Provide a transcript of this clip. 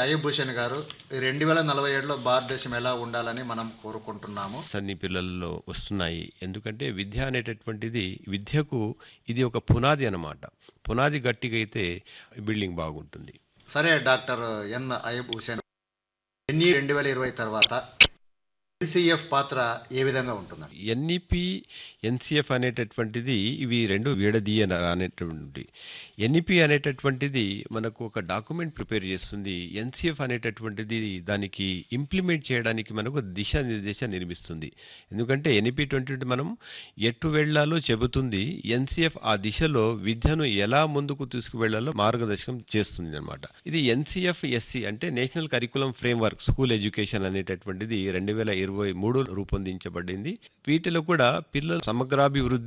అయ్యబ్ భూషణ్ గారు రెండు వేల నలభై ఏడులో భారతదేశం ఎలా ఉండాలని మనం కోరుకుంటున్నాము అన్ని పిల్లల్లో వస్తున్నాయి ఎందుకంటే విద్య అనేటటువంటిది విద్యకు ఇది ఒక పునాది అన్నమాట పునాది గట్టిగా అయితే బిల్డింగ్ బాగుంటుంది సరే డాక్టర్ ఎన్ అయ్యబ్ హుసేన్ ఎన్ఈ రెండు వేల ఇరవై తర్వాత ఎన్సిఎఫ్ పాత్ర ఏ విధంగా ఉంటుందండి ఎన్ఈపి ఎన్సిఎఫ్ అనేటటువంటిది ఇవి రెండు విడదీయ అనేటువంటి ఎన్ఈపి అనేటటువంటిది మనకు ఒక డాక్యుమెంట్ ప్రిపేర్ చేస్తుంది ఎన్సిఎఫ్ అనేటటువంటిది దానికి ఇంప్లిమెంట్ చేయడానికి మనకు దిశానిర్దేశం నిర్మిస్తుంది ఎందుకంటే ఎన్ఈపి ట్వంటీ మనం ఎటు వెళ్లాలో చెబుతుంది ఎన్సిఎఫ్ ఆ దిశలో విద్యను ఎలా ముందుకు తీసుకువెళ్లాలో మార్గదర్శకం చేస్తుంది అనమాట ఇది ఎన్సిఎఫ్ ఎస్సి అంటే national curriculum framework school education అనేటటువంటిది రెండు వేల ఇరవై మూడు రూపొందించబడింది వీటిలో కూడా పిల్లల సమగ్రాభివృద్ధి